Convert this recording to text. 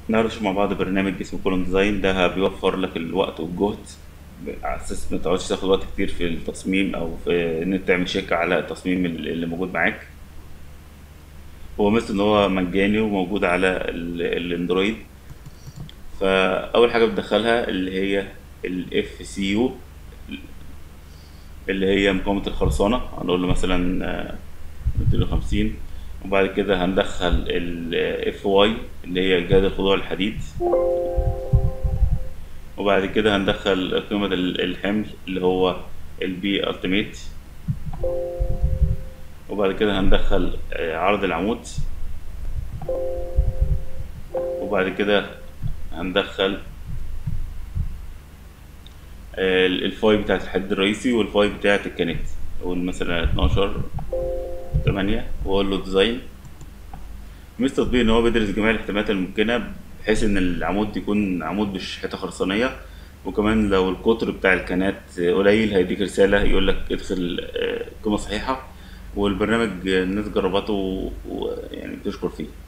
نعرف مع بعض برنامج اسمه كولوم ديزاين ده بيوفر لك الوقت والجهد على اساس ما تقعدش تاخد وقت كتير في التصميم او في ان انت تعمل شيك على التصميم اللي اللي موجود معاك هو مثل ان هو مجاني وموجود على ال- الاندرويد فاول حاجه بتدخلها اللي هي الاف سي يو اللي هي مقاومه الخرسانه هنقول له مثلا آه، 250 وبعد كده هندخل الاف واي اللي هي جهاز الخضوع للحديد وبعد كده هندخل قيمة ال- الحمل اللي هو البي التيميت وبعد كده هندخل آه، عرض العمود وبعد كده هندخل آه، ال- الفاي بتاعت الحديد الرئيسي والفاي بتاعت الكنات نقول مثلا 12 8 واقول له ديزاين ميزة التطبيق ان هو بيدرس جميع الاحتمالات الممكنة بحيث ان العمود يكون عمود مش حيطة خرسانية وكمان لو القطر بتاع الكنات قليل هيديك رسالة يقول لك ادخل آه، قيمة صحيحة والبرنامج الناس جربته ويعني بتشكر فيه